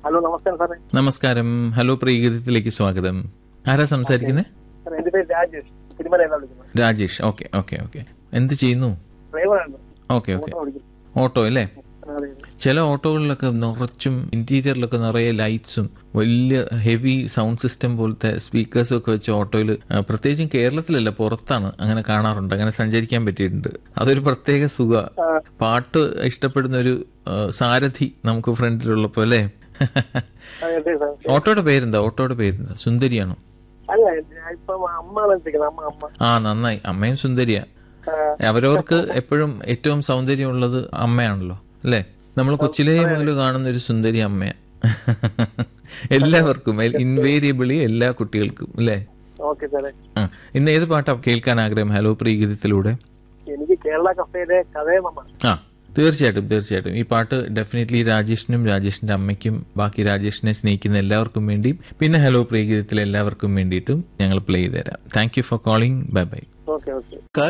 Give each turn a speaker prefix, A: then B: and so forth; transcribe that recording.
A: Hello നമസ്കാരം സാറേ
B: നമസ്കാരം ഹലോ പ്രീഗീതത്തിലേക്ക് സ്വാഗതം ആരാ സംസാരിക്കുന്നത്
A: സാർ എന്റെ പേര് രാജേഷ് തിരുമല എന്നാ വിളിക്കുന്നത്
B: രാജേഷ് ഓക്കെ ഓക്കെ ഓക്കെ എന്ത് ചെയ്യുന്നു
A: ഡ്രൈവറാണ്
B: ഓക്കെ ഓക്കെ
A: ഓട്ടോ ഓടിക്കുന്നു
B: ഓട്ടോ അല്ലേ
A: അതെ അതെ.
B: ചില ഓട്ടോകളിലൊക്കെ നിറച്ചും ഇന്റീരിയറിലൊക്കെ നിറയെ ലൈറ്റ്സും വലിയ ഹെവി സൗണ്ട് സിസ്റ്റം പോലത്തെ സ്പീക്കേഴ്സും ഒക്കെ വെച്ച് ഓട്ടോയിൽ പ്രത്യേകിച്ചും കേരളത്തിലല്ല പുറത്താണ് അങ്ങനെ കാണാറുണ്ട് അങ്ങനെ സഞ്ചരിക്കാൻ പറ്റിയിട്ടുണ്ട് അതൊരു പ്രത്യേക സുഖ
A: ആ,
B: പാട്ട് ഇഷ്ടപ്പെടുന്ന ഒരു ആ, സാരഥി നമുക്ക് ഫ്രണ്ടിലുള്ളപ്പോ അല്ലേ
A: അതെ, അതെ സാർ
B: ഓട്ടോയുടെ പേരെന്താ ഓട്ടോയുടെ പേരെന്താ സുന്ദരിയാണോ
A: അല്ല ഞാൻ ഇപ്പം അമ്മയാണ് വിളിക്കുന്നത് അമ്മ അമ്മ
B: ആ നന്നായി അമ്മയും സുന്ദരിയാ
A: ആ,
B: അവരവർക്ക് എപ്പോഴും ഏറ്റവും സൗന്ദര്യമുള്ളത് അമ്മയാണല്ലോ അല്ലേ നമ്മൾ കൊച്ചിലേ മുതൽ കാണുന്ന ഒരു സുന്ദരി അമ്മയാ എല്ലാവർക്കും ഇൻവേരിയബിളി എല്ലാ കുട്ടികൾക്കും അല്ലേ
A: ഓക്കെ സാറേ
B: ആ ഇന്ന് ഏത് പാട്ടാ കേൾക്കാൻ ആഗ്രഹം ഹലോ പ്രീഗീതത്തിലൂടെ
A: എനിക്ക് കേരള കഫേയിലെ കഥയമ്മ
B: ആ തീർച്ചയായിട്ടും തീർച്ചയായിട്ടും ഈ പാട്ട് ഡെഫിനറ്റ്ലി രാജേഷിനും രാജേഷിന്റെ അമ്മയ്ക്കും ബാക്കി രാജേഷിനെ സ്നേഹിക്കുന്ന എല്ലാവർക്കും വേണ്ടിയും പിന്നെ ഹലോ പ്രീഗീതത്തിലെ എല്ലാവർക്കും വേണ്ടിയിട്ടും ഞങ്ങൾ പ്ലേ ചെയ്ത് തരാം thank you for calling bye bye
A: okay okay